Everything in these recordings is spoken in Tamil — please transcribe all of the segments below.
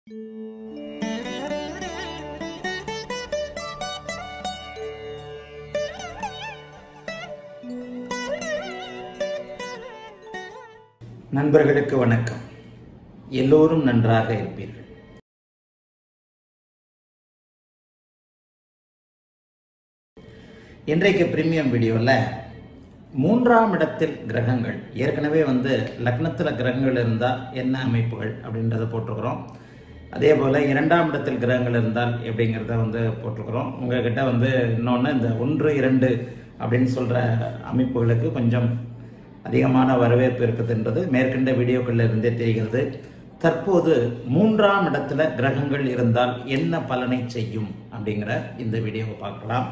நண்பர்களுக்கு வணக்கம் எல்லோரும் நன்றாக இருப்பீர்கள் இன்றைக்கு பிரீமியம் வீடியோவில் மூன்றாம் இடத்தில் கிரகங்கள் ஏற்கனவே வந்து லக்னத்தில் கிரகங்கள் இருந்தால் என்ன அமைப்புகள் அப்படின்றத போட்டிருக்கிறோம் அதே போல் இரண்டாம் இடத்தில் கிரகங்கள் இருந்தால் எப்படிங்கிறத வந்து போட்டிருக்கிறோம் உங்ககிட்ட வந்து இன்னொன்று இந்த ஒன்று இரண்டு அப்படின்னு சொல்கிற அமைப்புகளுக்கு கொஞ்சம் அதிகமான வரவேற்பு இருக்குதுன்றது மேற்கண்ட வீடியோக்களில் இருந்தே தெரிகிறது தற்போது மூன்றாம் இடத்துல கிரகங்கள் இருந்தால் என்ன பலனை செய்யும் அப்படிங்கிற இந்த வீடியோவை பார்க்கலாம்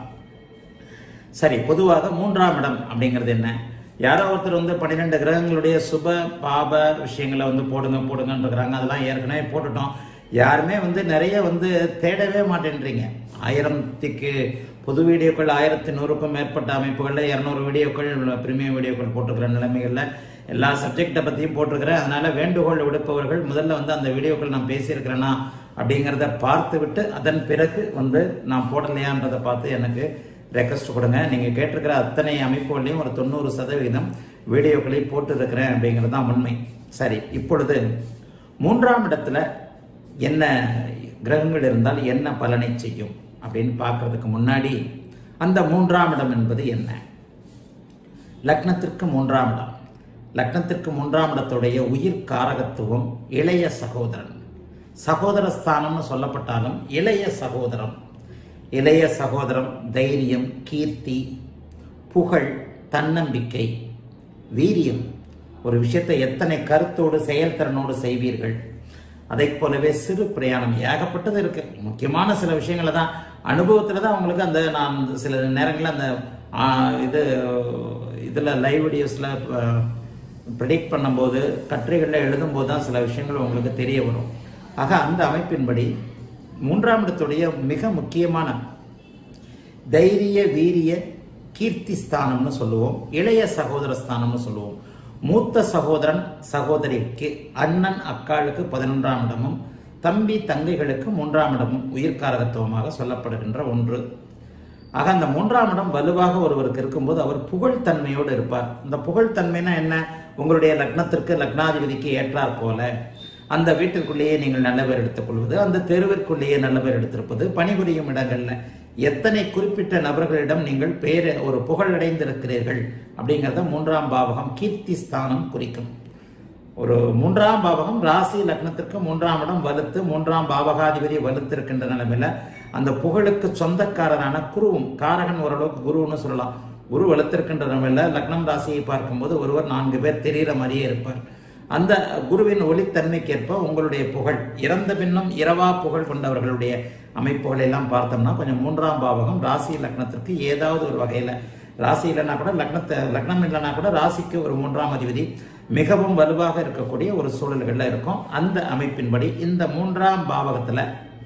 சரி பொதுவாக மூன்றாம் இடம் அப்படிங்கிறது என்ன யாரோ ஒருத்தர் வந்து பன்னிரெண்டு கிரகங்களுடைய சுப பாப விஷயங்களை வந்து போடுங்க போடுங்கன்றாங்க அதெல்லாம் ஏற்கனவே போட்டுட்டோம் யாருமே வந்து நிறைய வந்து தேடவே மாட்டேன்றீங்க ஆயிரத்துக்கு பொது வீடியோக்கள் ஆயிரத்தி நூறுக்கும் மேற்பட்ட அமைப்புகளில் இரநூறு வீடியோக்கள் பிரீமியம் வீடியோக்கள் போட்டிருக்கிற நிலைமைகளில் எல்லா சப்ஜெக்டை பற்றியும் போட்டிருக்கிறேன் அதனால் வேண்டுகோள் விடுப்பவர்கள் முதல்ல வந்து அந்த வீடியோக்கள் நான் பேசியிருக்கிறேன்னா அப்படிங்கிறத பார்த்து விட்டு அதன் பிறகு வந்து நான் போடலையான்றதை பார்த்து எனக்கு ரெக்வஸ்ட் கொடுங்க நீங்கள் கேட்டிருக்கிற அத்தனை அமைப்புகளையும் ஒரு தொண்ணூறு சதவீதம் வீடியோக்களை போட்டிருக்கிறேன் அப்படிங்கிறது தான் உண்மை சரி இப்பொழுது மூன்றாம் இடத்துல என்ன கிரகங்கள் இருந்தால் என்ன பலனை செய்யும் அப்படின்னு பார்க்கறதுக்கு முன்னாடி அந்த மூன்றாம் இடம் என்பது என்ன லக்னத்திற்கு மூன்றாம் இடம் லக்னத்திற்கு மூன்றாம் இடத்துடைய உயிர் காரகத்துவம் இளைய சகோதரன் சகோதர ஸ்தானம்னு சொல்லப்பட்டாலும் இளைய சகோதரம் இளைய சகோதரம் தைரியம் கீர்த்தி புகழ் தன்னம்பிக்கை வீரியம் ஒரு விஷயத்தை எத்தனை கருத்தோடு செயல்திறனோடு செய்வீர்கள் அதை போலவே சிறு பிரயாணம் ஏகப்பட்டது இருக்கு முக்கியமான சில விஷயங்களை தான் அனுபவத்தில் தான் அவங்களுக்கு அந்த நான் சில நேரங்களில் அந்த ஆ, இது இதில் லைவ் வீடியோஸில் ப்ரிடிக்ட் பண்ணும்போது கட்டுரைகளில் எழுதும்போது தான் சில விஷயங்கள் உங்களுக்கு தெரிய வரும் ஆக அந்த அமைப்பின்படி மூன்றாம் இடத்துடைய மிக முக்கியமான தைரிய வீரிய கீர்த்தி ஸ்தானம்னு சொல்லுவோம் இளைய சகோதர ஸ்தானம்னு சொல்லுவோம் மூத்த சகோதரன் சகோதரிக்கு அண்ணன் அக்காளுக்கு பதினொன்றாம் இடமும் தம்பி தங்கைகளுக்கு மூன்றாம் இடமும் உயிர்காரகத்துவமாக சொல்லப்படுகின்ற ஒன்று ஆக அந்த மூன்றாம் இடம் வலுவாக ஒருவருக்கு இருக்கும்போது அவர் புகழ்த்தன்மையோடு இருப்பார் இந்த புகழ்த்தன்மைனா என்ன உங்களுடைய லக்னத்திற்கு லக்னாதிபதிக்கு ஏற்றார் போல அந்த வீட்டிற்குள்ளேயே நீங்கள் நல்ல பேர் எடுத்துக் கொள்வது அந்த தெருவிற்குள்ளேயே நல்ல பேர் எடுத்திருப்பது பணிபுரியும் இடங்கள்ல எத்தனை குறிப்பிட்ட நபர்களிடம் நீங்கள் பேர ஒரு புகழடைந்திருக்கிறீர்கள் அப்படிங்கிறத மூன்றாம் பாவகம் கீர்த்தி ஸ்தானம் குறிக்கும் ஒரு மூன்றாம் பாவகம் ராசி லக்னத்திற்கு மூன்றாம் இடம் வலுத்து மூன்றாம் பாவகாதிபதி வலுத்திருக்கின்ற நிலைமையில அந்த புகழுக்கு சொந்தக்காரரான குருவும் காரகன் ஓரளவுக்கு குருன்னு சொல்லலாம் குரு வலுத்திருக்கின்ற நிலைமையில லக்னம் ராசியை பார்க்கும்போது ஒருவர் நான்கு பேர் தெரிகிற மாதிரியே இருப்பார் அந்த குருவின் ஒளித்தன்மைக்கேற்ப உங்களுடைய புகழ் இறந்த பின்னும் இரவா புகழ் கொண்டவர்களுடைய அமைப்புகளை எல்லாம் பார்த்தோம்னா கொஞ்சம் மூன்றாம் பாவகம் ராசி லக்னத்திற்கு ஏதாவது ஒரு வகையில ராசி இல்லைன்னா கூட லக்னத்தை லக்னம் இல்லைன்னா கூட ராசிக்கு ஒரு மூன்றாம் அதிபதி மிகவும் வலுவாக இருக்கக்கூடிய ஒரு சூழல்கள்ல இருக்கும் அந்த அமைப்பின்படி இந்த மூன்றாம் பாவகத்துல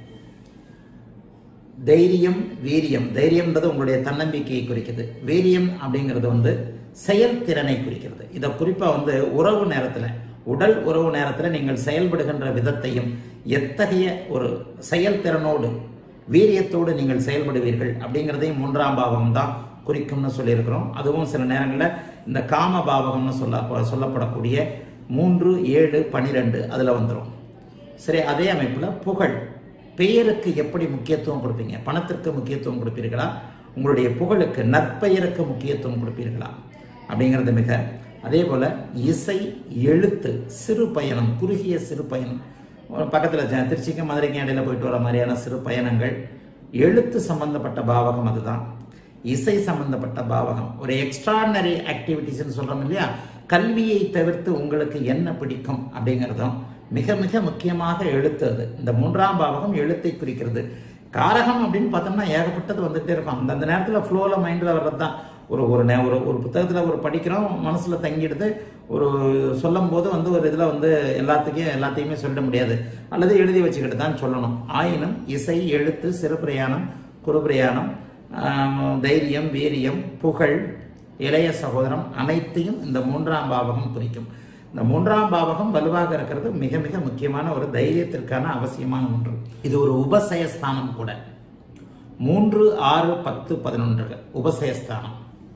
தைரியம் வீரியம் தைரியம்ன்றது உங்களுடைய தன்னம்பிக்கையை குறிக்குது வீரியம் அப்படிங்கிறது வந்து செயல்திறனை குறிக்கிறது இதை குறிப்பா வந்து உறவு நேரத்துல உடல் உறவு நேரத்துல நீங்கள் செயல்படுகின்ற விதத்தையும் எத்தகைய ஒரு செயல்திறனோடு வீரியத்தோடு நீங்கள் செயல்படுவீர்கள் அப்படிங்கிறதையும் மூன்றாம் பாவகம் தான் குறிக்கும்னு சொல்லியிருக்கிறோம் அதுவும் சில நேரங்களில் இந்த காம பாவகம்னு சொல்ல சொல்லப்படக்கூடிய மூன்று ஏழு பனிரெண்டு அதில் வந்துடும் சரி அதே அமைப்பில் புகழ் பெயருக்கு எப்படி முக்கியத்துவம் கொடுப்பீங்க பணத்திற்கு முக்கியத்துவம் கொடுப்பீர்களா உங்களுடைய புகழுக்கு நற்பெயருக்கு முக்கியத்துவம் கொடுப்பீர்களா அப்படிங்கிறது மிக அதே போல இசை எழுத்து சிறு பயணம் குறுகிய சிறு பயணம் பக்கத்தில் திருச்சிக்கு மதுரைக்கு இடையில போயிட்டு வர மாதிரியான சிறு பயணங்கள் எழுத்து சம்பந்தப்பட்ட பாவகம் அதுதான் இசை சம்பந்தப்பட்ட பாவகம் ஒரு எக்ஸ்ட்ராடனரி ஆக்டிவிட்டிஸ்னு சொல்றோம் இல்லையா கல்வியை தவிர்த்து உங்களுக்கு என்ன பிடிக்கும் அப்படிங்கிறதும் மிக மிக முக்கியமாக எழுத்து அது இந்த மூன்றாம் பாவகம் எழுத்தை குறிக்கிறது காரகம் அப்படின்னு பார்த்தோம்னா ஏகப்பட்டது வந்துகிட்டே இருக்கும் அந்தந்த நேரத்தில் ஃப்ளோவில் மைண்டில் வர்றது தான் ஒரு ஒரு நே ஒரு ஒரு புத்தகத்தில் ஒரு படிக்கிறோம் மனசில் தங்கிடுது ஒரு சொல்லும் போது வந்து ஒரு இதில் வந்து எல்லாத்துக்கும் எல்லாத்தையுமே சொல்ல முடியாது அல்லது எழுதி வச்சுக்கிட்டு தான் சொல்லணும் ஆயினும் இசை எழுத்து சிறு பிரயாணம் குறு பிரயாணம் ஆம், தைரியம் வீரியம் புகழ் இளைய சகோதரம் அனைத்தையும் இந்த மூன்றாம் பாவகம் குறிக்கும் இந்த மூன்றாம் பாவகம் வலுவாக இருக்கிறது மிக மிக முக்கியமான ஒரு தைரியத்திற்கான அவசியமான ஒன்று இது ஒரு உபசயஸ்தானம் கூட மூன்று ஆறு பத்து பதினொன்று உபசயஸ்தானம்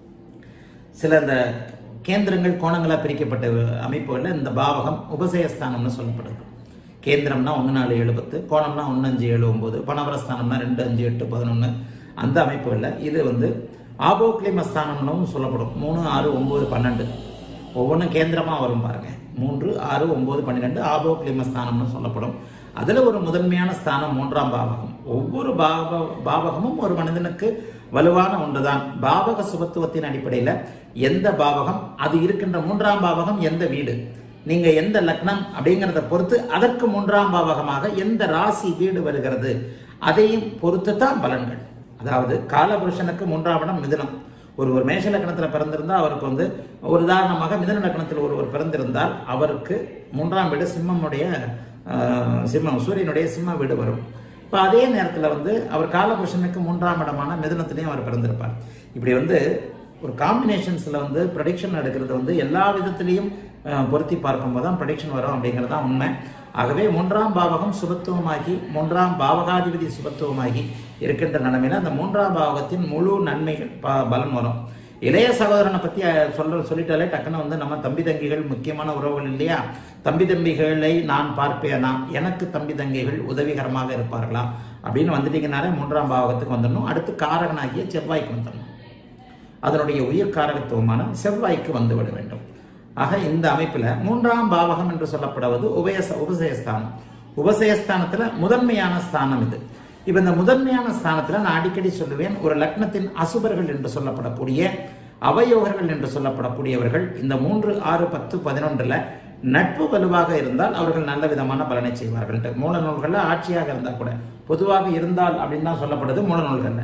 சில இந்த கேந்திரங்கள் கோணங்களாக பிரிக்கப்பட்ட அமைப்புகளில் இந்த பாவகம் உபசயஸ்தானம்னு சொல்லப்படுது கேந்திரம்னா ஒன்று நாலு ஏழு பத்து கோணம்னா ஒன்று அஞ்சு ஏழு ஒம்பது பணவரஸ்தானம்னா ரெண்டு அஞ்சு எட்டு பதினொன்று அந்த அமைப்புகளில் இது வந்து ஆபோக்லிமஸ்தானம்னும் சொல்லப்படும் மூணு ஆறு ஒம்பது பன்னெண்டு ஒவ்வொன்றும் கேந்திரமாக வரும் பாருங்க மூன்று ஆறு ஒம்பது பன்னிரெண்டு ஆபோக்லிமஸ்தானம்னு சொல்லப்படும் அதில் ஒரு முதன்மையான ஸ்தானம் மூன்றாம் பாவகம் ஒவ்வொரு பாவ பாவகமும் ஒரு மனிதனுக்கு வலுவான ஒன்றுதான் பாவக சுபத்துவத்தின் அடிப்படையில் எந்த பாவகம் அது இருக்கின்ற மூன்றாம் பாவகம் எந்த வீடு நீங்க எந்த லக்னம் அப்படிங்கிறத பொறுத்து அதற்கு மூன்றாம் பாவகமாக எந்த ராசி வீடு வருகிறது அதையும் பொறுத்து தான் பலன்கள் அதாவது காலபுருஷனுக்கு மூன்றாம் இடம் மிதுனம் ஒரு ஒரு மேஷ லக்னத்தில் பிறந்திருந்தால் அவருக்கு வந்து ஒரு உதாரணமாக மிதன லக்னத்தில் ஒருவர் பிறந்திருந்தால் அவருக்கு மூன்றாம் வீடு சிம்மனுடைய ஆஹ், சிம்மம் சூரியனுடைய சிம்ம வீடு வரும் இப்போ அதே நேரத்தில் வந்து அவர் காலபுருஷனுக்கு மூன்றாம் இடமான மிதுனத்திலையும் அவர் பிறந்திருப்பார் இப்படி வந்து ஒரு காம்பினேஷன்ஸில் வந்து ப்ரடிக்ஷன் எடுக்கிறது வந்து எல்லா விதத்திலையும் அஹ், பொருத்தி பார்க்கும்போது தான் ப்ரடிக்ஷன் வரும் அப்படிங்கிறது தான் உண்மை ஆகவே மூன்றாம் பாவகம் சுபத்துவமாகி மூன்றாம் பாவகாதிபதி சுபத்துவமாகி இருக்கின்ற நிலைமையில அந்த மூன்றாம் பாவகத்தின் முழு நன்மைகள் ப- பலன் வரும் இளைய சகோதரனை பற்றி சொல்ல சொல்லிட்டாலே டக்குன்னு வந்து நம்ம தம்பி தங்கிகள் முக்கியமான உறவுகள் இல்லையா தம்பி தம்பிகளை நான் பார்ப்பேனா எனக்கு தம்பி தங்கிகள் உதவிகரமாக இருப்பார்களா அப்படின்னு வந்துட்டீங்கனாலே மூன்றாம் பாவகத்துக்கு வந்துடணும் அடுத்து காரகனாகிய செவ்வாய்க்கு வந்துடணும் அதனுடைய உயிர் காரகத்துவமான செவ்வாய்க்கு வந்துவிட வேண்டும் ஆக இந்த அமைப்பில் மூன்றாம் பாவகம் என்று சொல்லப்படுவது உபயச உபசயஸ்தானம் உபசயஸ்தானத்தில் முதன்மையான ஸ்தானம் இது இப்போ இந்த முதன்மையான ஸ்தானத்தில் நான் அடிக்கடி சொல்லுவேன் ஒரு லக்னத்தின் அசுபர்கள் என்று சொல்லப்படக்கூடிய அவயோகர்கள் என்று சொல்லப்படக்கூடியவர்கள் இந்த மூன்று ஆறு பத்து பதினொன்றில் நட்பு வலுவாக இருந்தால் அவர்கள் நல்ல விதமான பலனை செய்வார்கள் மூல நூல்களில் ஆட்சியாக இருந்தால் கூட பொதுவாக இருந்தால் அப்படின்னு தான் சொல்லப்படுது மூல நூல்களில்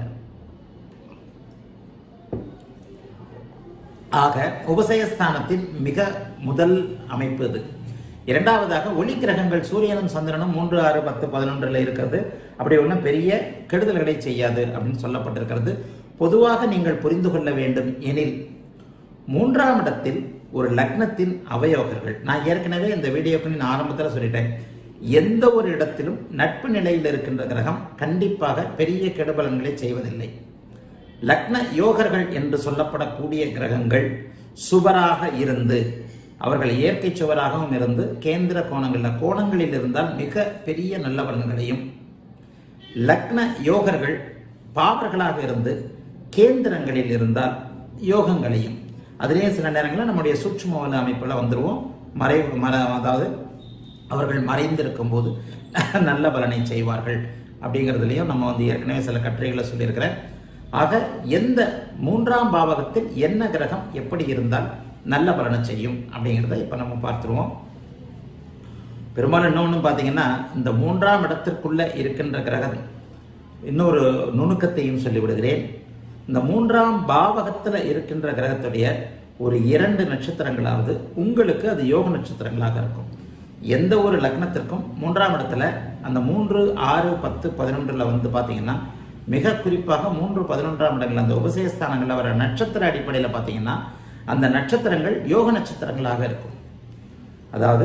ஆக உபசயஸ்தானத்தின் மிக முதல் அமைப்பு இது இரண்டாவதாக ஒளி கிரகங்கள் சூரியனும் சந்திரனும் மூன்று ஆறு பத்து பதினொன்றில் இருக்கிறது அப்படி ஒன்றும் பெரிய கெடுதல்களை செய்யாது அப்படின்னு சொல்லப்பட்டிருக்கிறது பொதுவாக நீங்கள் புரிந்து கொள்ள வேண்டும் எனில் மூன்றாம் இடத்தில் ஒரு லக்னத்தின் அவயோகர்கள் நான் ஏற்கனவே இந்த வீடியோக்கு நான் ஆரம்பத்தில் சொல்லிட்டேன் எந்த ஒரு இடத்திலும் நட்பு நிலையில் இருக்கின்ற கிரகம் கண்டிப்பாக பெரிய கெடுபலன்களை செய்வதில்லை லக்ன யோகர்கள் என்று சொல்லப்படக்கூடிய கிரகங்கள் சுவராக இருந்து அவர்கள் இயற்கை சுவராகவும் இருந்து கேந்திர கோணங்களில் கோணங்களில் இருந்தால் மிக பெரிய நல்ல பலன்களையும் லக்ன யோகர்கள் பாவர்களாக இருந்து கேந்திரங்களில் இருந்தால் யோகங்களையும் அதிலே சில நேரங்களில் நம்முடைய சூட்சும அமைப்பில் வந்துருவோம் மறை மர அதாவது அவர்கள் மறைந்திருக்கும் போது நல்ல பலனை செய்வார்கள் அப்படிங்கிறதுலையும் நம்ம வந்து ஏற்கனவே சில கட்டுரைகளை சொல்லியிருக்கிறேன் ஆக எந்த மூன்றாம் பாவகத்தில் என்ன கிரகம் எப்படி இருந்தால் நல்ல பலனை செய்யும் அப்படிங்கிறத இப்போ நம்ம பார்த்துருவோம் பெரும்பாலும் இன்னொன்று பார்த்தீங்கன்னா இந்த மூன்றாம் இடத்திற்குள்ள இருக்கின்ற கிரகம் இன்னொரு நுணுக்கத்தையும் சொல்லிவிடுகிறேன் இந்த மூன்றாம் பாவகத்தில் இருக்கின்ற கிரகத்துடைய ஒரு இரண்டு நட்சத்திரங்களாவது உங்களுக்கு அது யோக நட்சத்திரங்களாக இருக்கும் எந்த ஒரு லக்னத்திற்கும் மூன்றாம் இடத்துல அந்த மூன்று ஆறு பத்து பதினொன்றில் வந்து பார்த்தீங்கன்னா மிக குறிப்பாக மூன்று பதினொன்றாம் இடங்கள் அந்த உபசயஸ்தானங்களில் வர நட்சத்திர அடிப்படையில் பார்த்தீங்கன்னா அந்த நட்சத்திரங்கள் யோக நட்சத்திரங்களாக இருக்கும் அதாவது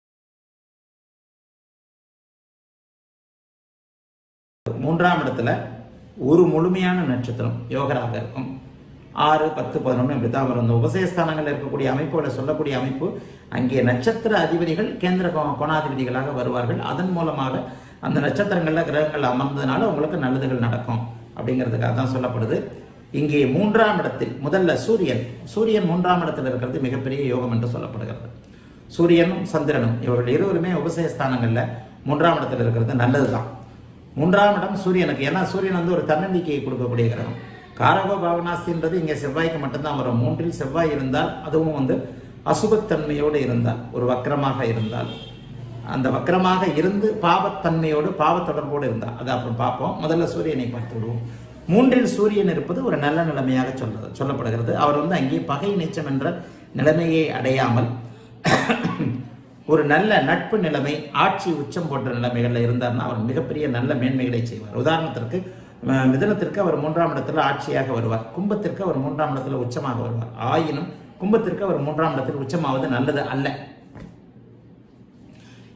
மூன்றாம் இடத்துல ஒரு முழுமையான நட்சத்திரம் யோகராக இருக்கும் ஆறு பத்து பதினொன்று இப்படி தான் வரும் இந்த உபசயஸ்தானங்கள் இருக்கக்கூடிய அமைப்புகளை சொல்லக்கூடிய அமைப்பு அங்கே நட்சத்திர அதிபதிகள் கேந்திர கோ- கோணாதிபதிகளாக வருவார்கள் அதன் மூலமாக அந்த நட்சத்திரங்களில் கிரகங்கள் அமர்ந்ததுனால உங்களுக்கு நல்லதுகள் நடக்கும் அப்படிங்கிறதுக்காக தான் சொல்லப்படுது இங்கே மூன்றாம் இடத்தில் முதல்ல சூரியன் சூரியன் மூன்றாம் இடத்தில் இருக்கிறது மிகப்பெரிய யோகம் என்று சொல்லப்படுகிறது சூரியனும் சந்திரனும் இவர்கள் இருவருமே உபசயஸ்தானங்களில் மூன்றாம் இடத்தில் இருக்கிறது நல்லதுதான் மூன்றாம் இடம் சூரியனுக்கு ஏன்னா சூரியன் வந்து ஒரு தன்னம்பிக்கையை கொடுக்கக்கூடிய கிரகம் காரகோ பாவனாஸ்தின்றது இங்கே செவ்வாய்க்கு மட்டும்தான் வரும் மூன்றில் செவ்வாய் இருந்தால் அதுவும் வந்து அசுபத்தன்மையோடு இருந்தால் ஒரு வக்கரமாக இருந்தால் அந்த வக்கரமாக இருந்து பாவத்தன்மையோடு பாவ தொடர்போடு இருந்தால் அதை அப்புறம் பார்ப்போம் முதல்ல சூரியனை பார்த்து விடுவோம் மூன்றில் சூரியன் இருப்பது ஒரு நல்ல நிலைமையாக சொல்ல சொல்லப்படுகிறது அவர் வந்து அங்கே பகை நீச்சம் என்ற நிலைமையை அடையாமல் ஒரு நல்ல நட்பு நிலைமை ஆட்சி உச்சம் போன்ற நிலைமைகளில் இருந்தார்னா அவர் மிகப்பெரிய நல்ல மேன்மைகளை செய்வார் உதாரணத்திற்கு அஹ், மிதுனத்திற்கு அவர் மூன்றாம் இடத்துல ஆட்சியாக வருவார் கும்பத்திற்கு அவர் மூன்றாம் இடத்துல உச்சமாக வருவார் ஆயினும் கும்பத்திற்கு அவர் மூன்றாம் இடத்தில் உச்சமாவது நல்லது அல்ல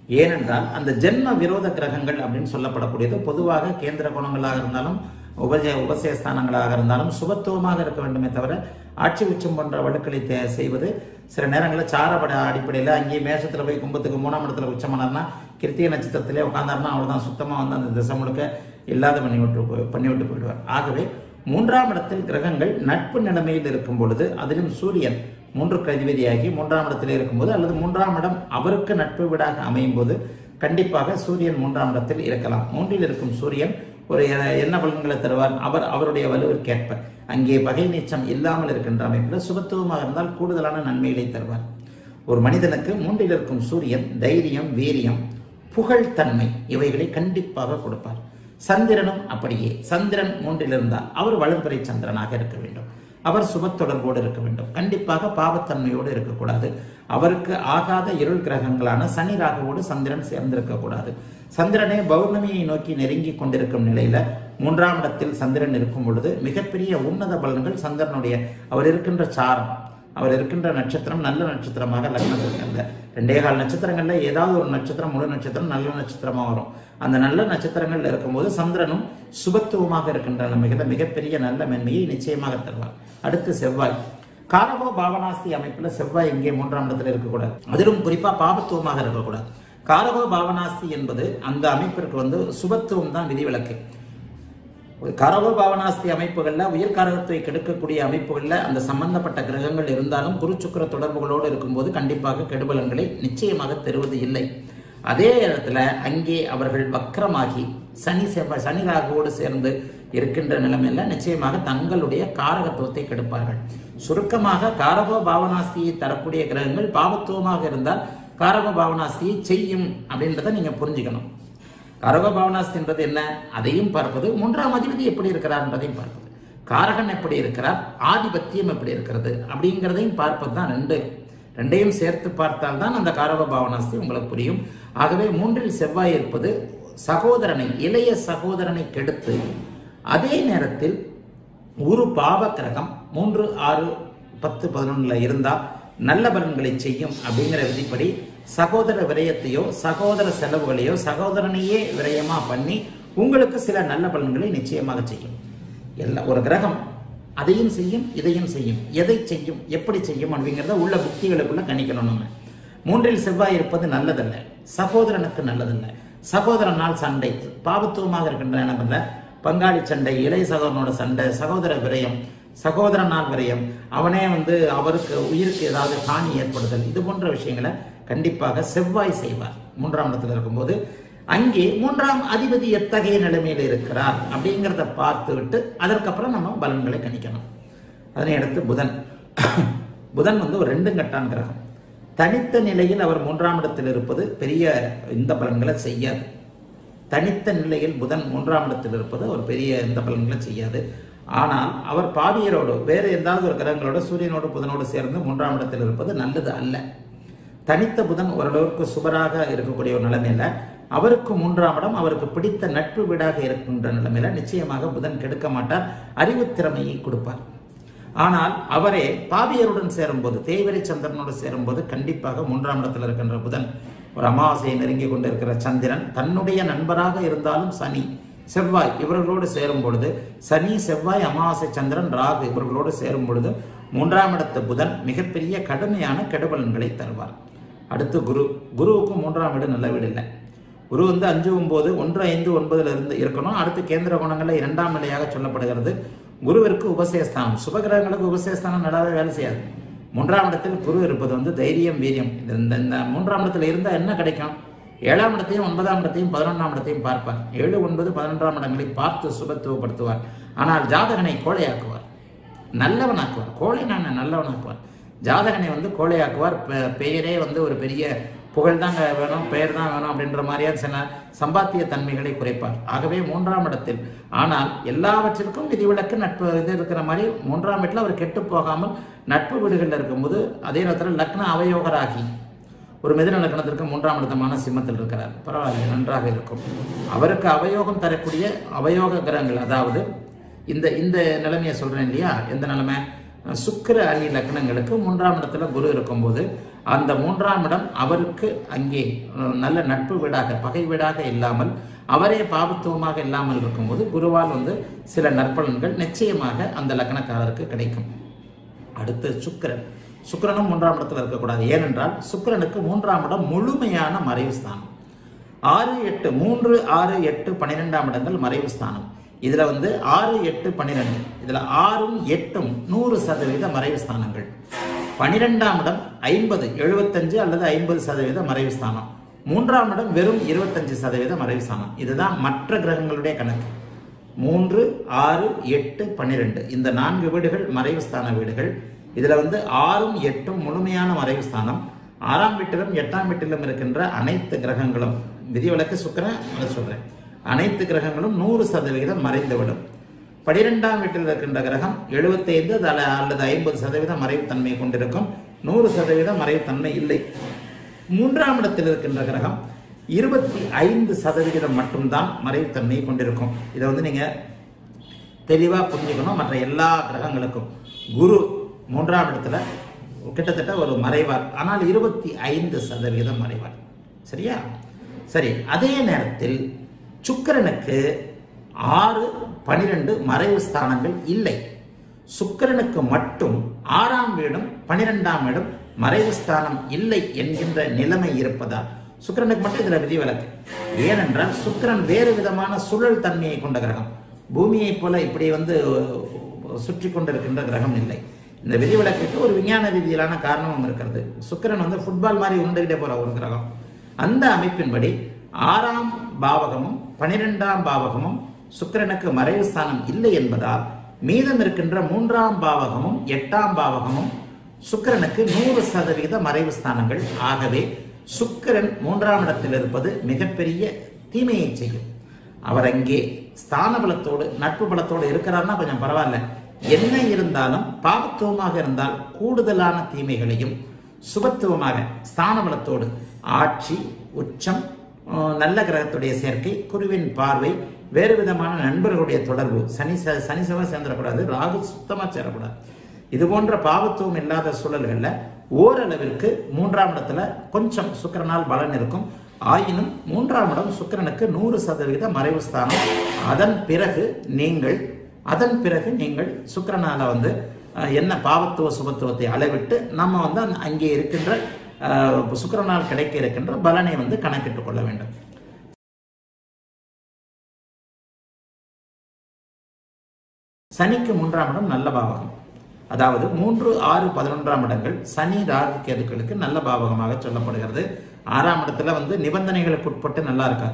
ஏனென்றால் அந்த ஜென்ம விரோத கிரகங்கள் அப்படின்னு சொல்லப்படக்கூடியது பொதுவாக கேந்திர குணங்களாக இருந்தாலும் உபஜய உபசயஸ்தானங்களாக இருந்தாலும் சுபத்துவமாக இருக்க வேண்டுமே தவிர ஆட்சி உச்சம் போன்ற வடுக்களை தே- செய்வது சில நேரங்களில் சாரப்பட அடிப்படையில் அங்கேயே மேஷத்தில் போய் கும்பத்துக்கு மூணாம் இடத்துல உச்சமானார்னா கிருத்திய நட்சத்திரத்திலே உட்காந்தாருன்னா அவ்வளோதான் சுத்தமாக வந்து அந்த திசை முழுக்க இல்லாத பண்ணி விட்டு போய்- பண்ணி விட்டு போயிடுவார் ஆகவே மூன்றாம் இடத்தில் கிரகங்கள் நட்பு நிலைமையில் இருக்கும் பொழுது அதிலும் சூரியன் மூன்றுக்கு அதிபதியாகி மூன்றாம் இடத்தில் இருக்கும்போது அல்லது மூன்றாம் இடம் அவருக்கு நட்பு வீடாக அமையும் போது கண்டிப்பாக சூரியன் மூன்றாம் இடத்தில் இருக்கலாம் மூன்றில் இருக்கும் சூரியன் ஒரு எ- என்ன பலன்களை தருவார் அவர் அவருடைய வலுவிற்கேற்ப அங்கே பகை நீச்சம் இல்லாமல் இருக்கின்ற அமைப்பில் சுபத்துவமாக இருந்தால் கூடுதலான நன்மைகளை தருவார் ஒரு மனிதனுக்கு மூன்றில் இருக்கும் சூரியன் தைரியம் வீரியம் புகழ்தன்மை இவைகளை கண்டிப்பாக கொடுப்பார் சந்திரனும் அப்படியே சந்திரன் மூன்றில் இருந்தால் அவர் வலுப்பறை சந்திரனாக இருக்க வேண்டும் அவர் சுபத்தொடர்போடு இருக்க வேண்டும் கண்டிப்பாக பாவத்தன்மையோடு இருக்கக்கூடாது அவருக்கு ஆகாத இருள் கிரகங்களான சனி ராகுவோடு சந்திரன் சேர்ந்திருக்க கூடாது சந்திரனே பௌர்ணமியை நோக்கி நெருங்கி கொண்டிருக்கும் நிலையில மூன்றாம் இடத்தில் சந்திரன் இருக்கும் பொழுது மிகப்பெரிய உன்னத பலன்கள் சந்திரனுடைய அவர் இருக்கின்ற சாரம் அவர் இருக்கின்ற நட்சத்திரம் நல்ல நட்சத்திரமாக லக்னத்திற்கு அல்ல ரெண்டே கால் நட்சத்திரங்கள்ல ஏதாவது ஒரு நட்சத்திரம் முழு நட்சத்திரம் நல்ல நட்சத்திரமா வரும் அந்த நல்ல நட்சத்திரங்கள்ல இருக்கும்போது சந்திரனும் சுபத்துவமாக இருக்கின்ற நிலைமைகளை மிகப்பெரிய நல்ல மென்மையை நிச்சயமாக தருவார் அடுத்து செவ்வாய் காரகோ பாவனாஸ்தி அமைப்புல செவ்வாய் இங்கே மூன்றாம் இடத்துல இருக்கக்கூடாது அதிலும் குறிப்பா பாபத்துவமாக இருக்கக்கூடாது காரகோ பாவனாஸ்தி என்பது அந்த அமைப்பிற்கு வந்து சுபத்துவம் தான் விதிவிலக்கு கரவ பாவனாஸ்தி அமைப்புகள்ல உயிர் காரகத்தை கெடுக்கக்கூடிய அமைப்புகள்ல அந்த சம்பந்தப்பட்ட கிரகங்கள் இருந்தாலும் குரு சுக்கிர தொடர்புகளோடு இருக்கும்போது கண்டிப்பாக கெடுபலன்களை நிச்சயமாக தருவது இல்லை அதே இடத்துல அங்கே அவர்கள் வக்கரமாகி சனி செவ்வாய் சனி ராகுவோடு சேர்ந்து இருக்கின்ற நிலைமையில நிச்சயமாக தங்களுடைய காரகத்துவத்தை கெடுப்பார்கள் சுருக்கமாக காரகோ பாவனாஸ்தியை தரக்கூடிய கிரகங்கள் பாவத்துவமாக இருந்தால் காரக பாவனாஸ்தியை செய்யும் அப்படின்றத நீங்க புரிஞ்சுக்கணும் கரக பாவனாஸ்தி என்பது என்ன அதையும் பார்ப்பது மூன்றாம் அதிபதி எப்படி இருக்கிறார் என்பதையும் பார்ப்பது காரகன் எப்படி இருக்கிறார் ஆதிபத்தியம் எப்படி இருக்கிறது அப்படிங்கிறதையும் பார்ப்பது தான் ரெண்டு ரெண்டையும் சேர்த்து பார்த்தால் தான் அந்த காரக பாவனாஸ்தி உங்களுக்கு புரியும் ஆகவே மூன்றில் செவ்வாய் இருப்பது சகோதரனை இளைய சகோதரனை கெடுத்து அதே நேரத்தில் ஒரு பாவ கிரகம் மூன்று ஆறு பத்து பதினொன்னுல இருந்தா நல்ல பலன்களை செய்யும் அப்படிங்கிற விதிப்படி சகோதர விரயத்தையோ சகோதர செலவுகளையோ சகோதரனையே விரயமா பண்ணி உங்களுக்கு சில நல்ல பலன்களை நிச்சயமாக செய்யும் எல்லா ஒரு கிரகம் அதையும் செய்யும் இதையும் செய்யும் எதை செய்யும் எப்படி செய்யும் அப்படிங்கிறத உள்ள புக்திகளுக்குள்ள கணிக்கணும் நம்ம மூன்றில் செவ்வாய் இருப்பது நல்லதல்ல சகோதரனுக்கு நல்லதல்ல சகோதரனால் சண்டை பாவத்துவமாக இருக்கின்ற இடங்கள்ல பங்காளி சண்டை இளைய சகோதரனோட சண்டை சகோதர விரயம் சகோதரனால் விரயம் அவனே வந்து அவருக்கு உயிருக்கு ஏதாவது காணி ஏற்படுதல் இது போன்ற விஷயங்களை கண்டிப்பாக செவ்வாய் செய்வார் மூன்றாம் இடத்துல இருக்கும்போது அங்கே மூன்றாம் அதிபதி எத்தகைய நிலைமையில் இருக்கிறார் அப்படிங்கிறத பார்த்து விட்டு அதற்கப்புறம் நம்ம பலன்களை கணிக்கணும் அதனை அடுத்து புதன் புதன் வந்து ஒரு ரெண்டு கட்டான் கிரகம் தனித்த நிலையில் அவர் மூன்றாம் இடத்தில் இருப்பது பெரிய இந்த பலன்களை செய்யாது தனித்த நிலையில் புதன் மூன்றாம் இடத்தில் இருப்பது ஒரு பெரிய இந்த பலன்களை செய்யாது ஆனால் அவர் பாவியரோடு வேறு ஏதாவது ஒரு கிரகங்களோட சூரியனோடு புதனோடு சேர்ந்து மூன்றாம் இடத்தில் இருப்பது நல்லது அல்ல தனித்த புதன் ஓரளவுக்கு சுபராக இருக்கக்கூடிய ஒரு நிலைமையில அவருக்கு மூன்றாம் இடம் அவருக்கு பிடித்த நட்பு வீடாக இருக்கின்ற நிலைமையில நிச்சயமாக புதன் கெடுக்க மாட்டார் அறிவுத் திறமையை கொடுப்பார் ஆனால் அவரே பாவியருடன் சேரும்போது தேய்வரை சந்திரனோடு சேரும்போது கண்டிப்பாக மூன்றாம் இடத்தில் இருக்கின்ற புதன் ஒரு அமாவாசையை நெருங்கி கொண்டிருக்கிற சந்திரன் தன்னுடைய நண்பராக இருந்தாலும் சனி செவ்வாய் இவர்களோடு சேரும் பொழுது சனி செவ்வாய் அமாவாசை சந்திரன் ராகு இவர்களோடு சேரும் பொழுது மூன்றாம் இடத்து புதன் மிகப்பெரிய கடுமையான கெடுபலன்களை தருவார் அடுத்து குரு குருவுக்கு மூன்றாம் வீடு நல்ல வீடு இல்லை குரு வந்து அஞ்சு ஒன்பது ஒன்று ஐந்து ஒன்பதுல இருந்து இருக்கணும் அடுத்து கேந்திர குணங்கள்ல இரண்டாம் நிலையாக சொல்லப்படுகிறது குருவிற்கு உபசேஸ்தானம் சுபகிரகங்களுக்கு உபசேஸ்தானம் நல்லாவே வேலை செய்யாது மூன்றாம் இடத்தில் குரு இருப்பது வந்து தைரியம் வீரியம் இந்த- இந்த இந்த மூன்றாம் இடத்துல இருந்தால் என்ன கிடைக்கும் ஏழாம் இடத்தையும் ஒன்பதாம் இடத்தையும் பதினொன்றாம் இடத்தையும் பார்ப்பார் ஏழு ஒன்பது பதினொன்றாம் இடங்களை பார்த்து சுபத்துவப்படுத்துவார் ஆனால் ஜாதகனை கோழையாக்குவார் நல்லவனாக்குவார் கோழை நான் நல்லவனாக்குவார் ஜாதகனை வந்து கோழையாக்குவார் பெ- பெயரே வந்து ஒரு பெரிய புகழ் தாங்க வேணும் பெயர் தான் வேணும் அப்படின்ற மாதிரியான சில சம்பாத்திய தன்மைகளை குறைப்பார் ஆகவே மூன்றாம் இடத்தில் ஆனால் எல்லாவற்றிற்கும் விதிவிலக்கு நட்பு இது இருக்கிற மாதிரி மூன்றாம் இடத்துல அவர் கெட்டு போகாமல் நட்பு வீடுகளில் இருக்கும்போது அதே நேரத்தில் லக்ன அவயோகராகி ஒரு மிதுன லக்னத்திற்கு மூன்றாம் இடத்தமான சிம்மத்தில் இருக்கிறார் பரவாயில்ல நன்றாக இருக்கும் அவருக்கு அவயோகம் தரக்கூடிய அவயோக கிரகங்கள் அதாவது இந்த இந்த நிலைமையை சொல்றேன் இல்லையா எந்த நிலைமை சுக்கிர அணி லக்னங்களுக்கு மூன்றாம் இடத்துல குரு இருக்கும்போது அந்த மூன்றாம் இடம் அவருக்கு அங்கே அஹ், நல்ல நட்பு வீடாக பகை வீடாக இல்லாமல் அவரே பாபத்துவமாக இல்லாமல் இருக்கும்போது குருவால் வந்து சில நற்பலன்கள் நிச்சயமாக அந்த லக்னக்காரருக்கு கிடைக்கும் அடுத்து சுக்கிரன் சுக்கிரனும் மூன்றாம் இடத்துல இருக்கக்கூடாது ஏனென்றால் சுக்கிரனுக்கு மூன்றாம் இடம் முழுமையான மறைவு ஸ்தானம் ஆறு எட்டு மூன்று ஆறு எட்டு பன்னிரெண்டாம் இடங்கள் மறைவு ஸ்தானம் இதுல வந்து ஆறு எட்டு பன்னிரெண்டு இதுல ஆறும் எட்டும் நூறு சதவீத மறைவு ஸ்தானங்கள் பனிரெண்டாம் இடம் ஐம்பது எழுபத்தஞ்சு அல்லது ஐம்பது சதவீத மறைவு ஸ்தானம் மூன்றாம் இடம் வெறும் இருபத்தஞ்சு சதவீத மறைவு ஸ்தானம் இதுதான் மற்ற கிரகங்களுடைய கணக்கு மூன்று ஆறு எட்டு பன்னிரெண்டு இந்த நான்கு வீடுகள் மறைவு ஸ்தான வீடுகள் இதுல வந்து ஆறும் எட்டும் முழுமையான மறைவு ஸ்தானம் ஆறாம் வீட்டிலும் எட்டாம் வீட்டிலும் இருக்கின்ற அனைத்து கிரகங்களும் விதிவிலக்கு சுக்கிரன் அதை சொல்றேன் அனைத்து கிரகங்களும் நூறு சதவிகிதம் மறைந்துவிடும் பனிரெண்டாம் வீட்டில் இருக்கின்ற கிரகம் 75 அல்ல அல்லது ஐம்பது சதவீதம் மறைவுத்தன்மை கொண்டிருக்கும் நூறு சதவீதம் மறைவுத்தன்மை இல்லை மூன்றாம் இடத்தில் இருக்கின்ற கிரகம் இருபத்தி ஐந்து சதவிகிதம் மட்டும்தான் மறைவுத்தன்மை கொண்டிருக்கும் இதை வந்து நீங்க தெளிவா புரிஞ்சுக்கணும் மற்ற எல்லா கிரகங்களுக்கும் குரு மூன்றாம் இடத்துல கிட்டத்தட்ட ஒரு மறைவார் ஆனால் இருபத்தி ஐந்து சதவீதம் மறைவார் சரியா சரி அதே நேரத்தில் சுக்கிரனுக்கு ஆறு பனிரெண்டு மறைவு ஸ்தானங்கள் இல்லை சுக்கிரனுக்கு மட்டும் ஆறாம் வீடும் பனிரெண்டாம் வீடும் மறைவு ஸ்தானம் இல்லை என்கின்ற நிலைமை இருப்பதால் சுக்கிரனுக்கு மட்டும் இதுல விதிவிலக்கு ஏனென்றால் சுக்கிரன் வேறு விதமான சுழல் தன்மையை கொண்ட கிரகம் பூமியைப் போல இப்படி வந்து சுற்றி கொண்டிருக்கின்ற கிரகம் இல்லை இந்த விதிவிலக்குக்கு ஒரு விஞ்ஞான ரீதியிலான காரணமும் இருக்கிறது சுக்கிரன் வந்து ஃபுட்பால் மாதிரி உண்டுகிட்டே போற ஒரு கிரகம் அந்த அமைப்பின்படி ஆறாம் பாவகமும் பனிரெண்டாம் பாவகமும் சுக்கிரனுக்கு மறைவு ஸ்தானம் இல்லை என்பதால் மீதம் இருக்கின்ற மூன்றாம் பாவகமும் எட்டாம் பாவகமும் சுக்கிரனுக்கு நூறு சதவிகித மறைவு ஸ்தானங்கள் ஆகவே சுக்கிரன் மூன்றாம் இடத்தில் இருப்பது மிகப்பெரிய தீமையை செய்யும் அவர் அங்கே ஸ்தான பலத்தோடு நட்பு பலத்தோடு இருக்கிறார்னா கொஞ்சம் பரவாயில்ல என்ன இருந்தாலும் பாவத்துவமாக இருந்தால் கூடுதலான தீமைகளையும் சுபத்துவமாக ஸ்தான பலத்தோடு ஆட்சி உச்சம் அஹ், நல்ல கிரகத்துடைய சேர்க்கை குருவின் பார்வை வேறு விதமான நண்பர்களுடைய தொடர்பு சனி ச- சனி செவ்வாய் சேர்ந்துடக்கூடாது ராகு சுத்தமா சேரக்கூடாது இது போன்ற பாவத்துவம் இல்லாத சூழல்கள்ல ஓரளவிற்கு மூன்றாம் இடத்துல கொஞ்சம் சுக்கிரனால் பலன் இருக்கும் ஆயினும் மூன்றாம் இடம் சுக்கிரனுக்கு நூறு சதவீத மறைவு ஸ்தானம் அதன் பிறகு நீங்கள் அதன் பிறகு நீங்கள் சுக்கிரனால வந்து அஹ், என்ன பாவத்துவ சுபத்துவத்தை அளவிட்டு நம்ம வந்து அந்த- அங்கே இருக்கின்ற அஹ், சுக்கிரனால் கிடைக்க இருக்கின்ற பலனை வந்து கணக்கிட்டுக் கொள்ள வேண்டும் சனிக்கு மூன்றாம் இடம் நல்ல பாவகம் அதாவது மூன்று ஆறு பதினொன்றாம் இடங்கள் சனி ராகு கேதுக்களுக்கு நல்ல பாவகமாக சொல்லப்படுகிறது ஆறாம் இடத்துல வந்து நிபந்தனைகளுக்கு உட்பட்டு நல்லா இருக்காது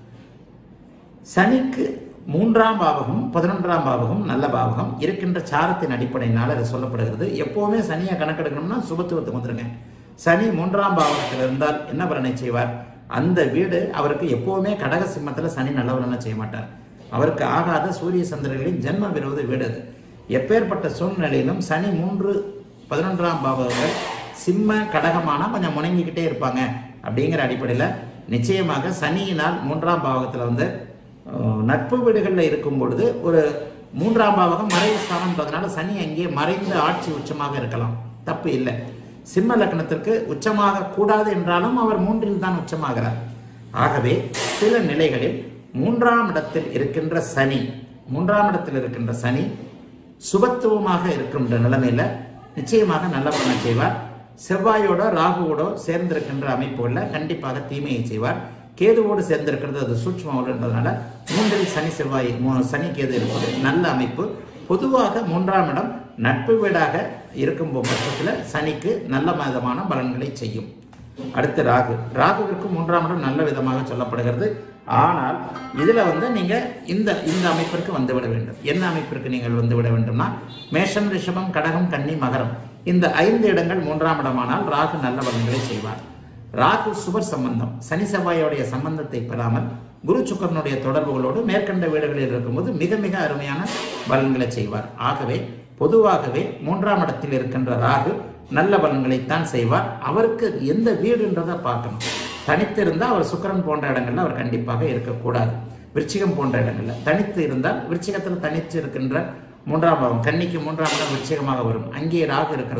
சனிக்கு மூன்றாம் பாவகம் பதினொன்றாம் பாவகம் நல்ல பாவகம் இருக்கின்ற சாரத்தின் அடிப்படையினால் அது சொல்லப்படுகிறது எப்பவுமே சனியை கணக்கெடுக்கணும்னா சுபத்துவத்துக்கு வந்துருங்க சனி மூன்றாம் பாவகத்தில் இருந்தால் என்ன பலனை செய்வார் அந்த வீடு அவருக்கு எப்பவுமே கடக சிம்மத்தில் சனி நல்ல பலனை செய்ய மாட்டார் அவருக்கு ஆகாத சூரிய சந்திரர்களின் ஜென்ம விரோத வீடு அது எப்பேற்பட்ட சூழ்நிலையிலும் சனி மூன்று பதினொன்றாம் பாவகங்கள் சிம்ம கடகமானா கொஞ்சம் முணங்கிக்கிட்டே இருப்பாங்க அப்படிங்கிற அடிப்படையில் நிச்சயமாக சனியினால் மூன்றாம் பாவகத்தில் வந்து அஹ், நட்பு வீடுகளில் இருக்கும் பொழுது ஒரு மூன்றாம் பாவகம் மறைவு ஸ்தானம்ன்றதுனால சனி அங்கே மறைந்து ஆட்சி உச்சமாக இருக்கலாம் தப்பு இல்லை சிம்ம லக்னத்திற்கு உச்சமாக கூடாது என்றாலும் அவர் மூன்றில் தான் உச்சமாகிறார் ஆகவே சில நிலைகளில் மூன்றாம் இடத்தில் இருக்கின்ற சனி மூன்றாம் இடத்தில் இருக்கின்ற சனி சுபத்துவமாக இருக்கின்ற நிலைமையில நிச்சயமாக நல்ல பலனை செய்வார் செவ்வாயோட ராகுவோட சேர்ந்திருக்கின்ற அமைப்புகளில் கண்டிப்பாக தீமையை செய்வார் கேதுவோடு சேர்ந்திருக்கிறது அது சூட்சமன்றதுனால மூன்றில் சனி செவ்வாய் மூ- சனி கேது இருப்பது நல்ல அமைப்பு பொதுவாக மூன்றாம் இடம் நட்பு வீடாக இருக்கும் பட்சத்தில் சனிக்கு நல்ல விதமான பலன்களை செய்யும் அடுத்து ராகு ராகுவிற்கு மூன்றாம் இடம் நல்ல விதமாக சொல்லப்படுகிறது ஆனால் இதுல வந்து நீங்க இந்த இந்த அமைப்பிற்கு வந்து விட வேண்டும் என்ன அமைப்பிற்கு நீங்கள் வந்து விட வேண்டும்னா மேஷம் ரிஷபம் கடகம் கன்னி மகரம் இந்த ஐந்து இடங்கள் மூன்றாம் இடமானால் ராகு நல்ல பலன்களை செய்வார் ராகு சுபர் சம்பந்தம் சனி செவ்வாயோடைய சம்பந்தத்தை பெறாமல் குரு சுக்கரனுடைய தொடர்புகளோடு மேற்கண்ட வீடுகளில் இருக்கும்போது மிக மிக அருமையான பலன்களை செய்வார் ஆகவே பொதுவாகவே மூன்றாம் இடத்தில் இருக்கின்ற ராகு நல்ல பலன்களைத்தான் செய்வார் அவருக்கு எந்த வீடுன்றதை பார்க்கணும் தனித்து இருந்தால் அவர் சுக்கிரன் போன்ற இடங்கள்ல அவர் கண்டிப்பாக இருக்கக்கூடாது விருச்சிகம் போன்ற இடங்கள்ல தனித்து இருந்தால் விருச்சிகத்தில் தனித்து இருக்கின்ற மூன்றாம் பாவம் கன்னிக்கு மூன்றாம் இடம் விருச்சிகமாக வரும் அங்கே ராகு இருக்கிறது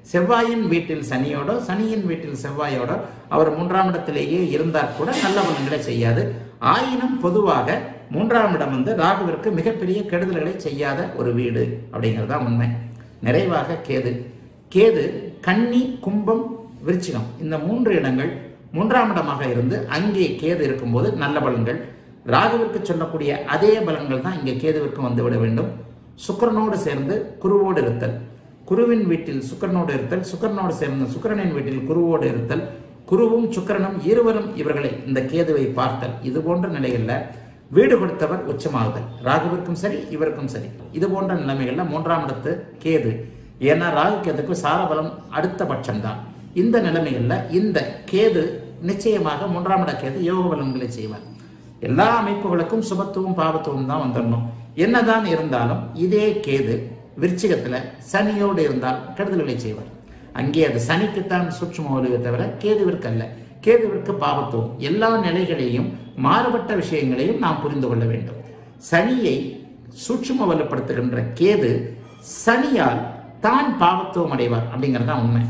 செவ்வாயின் வீட்டில் சனியோடோ சனியின் வீட்டில் செவ்வாயோடோ அவர் மூன்றாம் இடத்திலேயே இருந்தால் கூட நல்ல பலன்களை செய்யாது ஆயினும் பொதுவாக மூன்றாம் இடம் வந்து ராகுவிற்கு மிகப்பெரிய கெடுதல்களை செய்யாத ஒரு வீடு அப்படிங்கிறது தான் உண்மை நிறைவாக கேது கேது கன்னி கும்பம் விருச்சிகம் இந்த மூன்று இடங்கள் மூன்றாம் இடமாக இருந்து அங்கே கேது இருக்கும்போது நல்ல பலன்கள் ராகுவிற்கு சொல்லக்கூடிய அதே பலன்கள் தான் இங்கே கேதுவிற்கு வந்துவிட வேண்டும் சுக்கிரனோடு சேர்ந்து குருவோடு இருத்தல் குருவின் வீட்டில் சுக்கிரனோடு இருத்தல் சுக்கிரனோடு சேர்ந்து சுக்கிரனின் வீட்டில் குருவோடு இருத்தல் குருவும் சுக்கிரனும் இருவரும் இவர்களை இந்த கேதுவை பார்த்தல் இது போன்ற நிலைகளில் வீடு கொடுத்தவர் உச்சமாகுதல் ராகுவிற்கும் சரி இவருக்கும் சரி இது போன்ற நிலைமைகள்ல மூன்றாம் இடத்து கேது ஏன்னா ராகு கேதுக்கு சாரபலம் அடுத்த பட்சம்தான் இந்த நிலைமைகள்ல இந்த கேது நிச்சயமாக மூன்றாம் இட கேது யோக பலன்களை செய்வார் எல்லா அமைப்புகளுக்கும் சுபத்துவம் பாவத்துவம் தான் வந்துடணும் என்னதான் இருந்தாலும் இதே கேது விருச்சிகத்துல சனியோடு இருந்தால் கெடுதல்களை செய்வார் அங்கே அது சனிக்குத்தான் சூட்சும ஒலிவை தவிர கேதுவிற்கு அல்ல கேதுவிற்கு பாவத்துவம் எல்லா நிலைகளையும் மாறுபட்ட விஷயங்களையும் நாம் புரிந்து கொள்ள வேண்டும் சனியை சூட்சும வலுப்படுத்துகின்ற கேது சனியால் தான் பாவத்துவம் அடைவார் அப்படிங்கிறது தான் உண்மை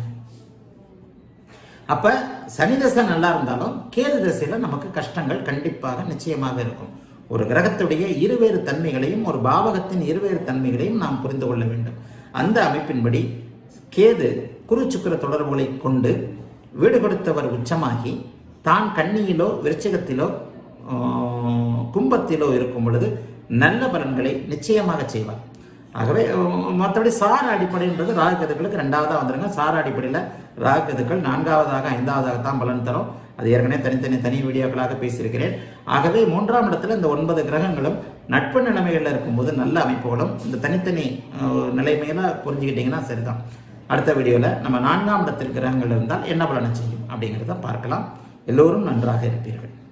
அப்ப சனி தசை நல்லா இருந்தாலும் கேது தசையில நமக்கு கஷ்டங்கள் கண்டிப்பாக நிச்சயமாக இருக்கும் ஒரு கிரகத்துடைய இருவேறு தன்மைகளையும் ஒரு பாவகத்தின் இருவேறு தன்மைகளையும் நாம் புரிந்து கொள்ள வேண்டும் அந்த அமைப்பின்படி கேது குரு சுக்கிர தொடர்புகளை கொண்டு வீடு கொடுத்தவர் உச்சமாகி தான் கன்னியிலோ விருச்சிகத்திலோ ஆஹ், கும்பத்திலோ இருக்கும் பொழுது நல்ல பலன்களை நிச்சயமாக செய்வார் ஆகவே அஹ், மற்றபடி சார அடிப்படைன்றது ராகுகதுக்களுக்கு ரெண்டாவதாக வந்துருங்க சார அடிப்படையில் ராகுகதுக்கள் நான்காவதாக ஐந்தாவதாக தான் பலன் தரும் அது ஏற்கனவே தனித்தனி தனி வீடியோக்களாக பேசியிருக்கிறேன் ஆகவே மூன்றாம் இடத்துல இந்த ஒன்பது கிரகங்களும் நட்பு நிலைமைகளில் இருக்கும்போது நல்ல அமைப்புகளும் இந்த தனித்தனி அஹ், நிலைமையில புரிஞ்சுக்கிட்டீங்கன்னா சரிதான் அடுத்த வீடியோவில் நம்ம நான்காம் இடத்தில் கிரகங்கள் இருந்தால் என்ன பலனை செய்யும் அப்படிங்கிறத பார்க்கலாம் எல்லோரும் நன்றாக இருப்பீர்கள்